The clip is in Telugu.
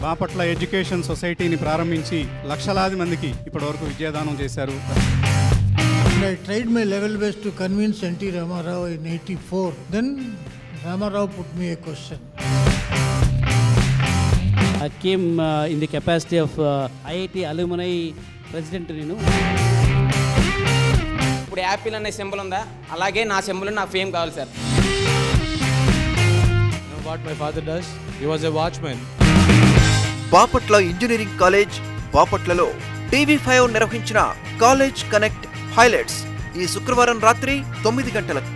బాపట్ల ఎడ్యుకేషన్ సొసైటీని ప్రారంభించి లక్షలాది మందికి ఇప్పటివరకు విద్యాదానం చేశారు And I tried my level best to convince N.T. Ramarao in 84. Then Ramarao put me a question. I came uh, in the capacity of uh, IIT alumni president నేను ఇప్పుడు యాపిల్ అనే సింబల్ ఉందా అలాగే నా సింబల్ నాకు ఫేమ్ కావాలి sir You know what my father does? He was a watchman. Bapatla engineering college బాపట్లలో టీవీ ఫైవ్ నిర్వహించిన కాలేజ్ కనెక్ట్ హైలైట్స్ ఈ శుక్రవారం రాత్రి తొమ్మిది గంటలకు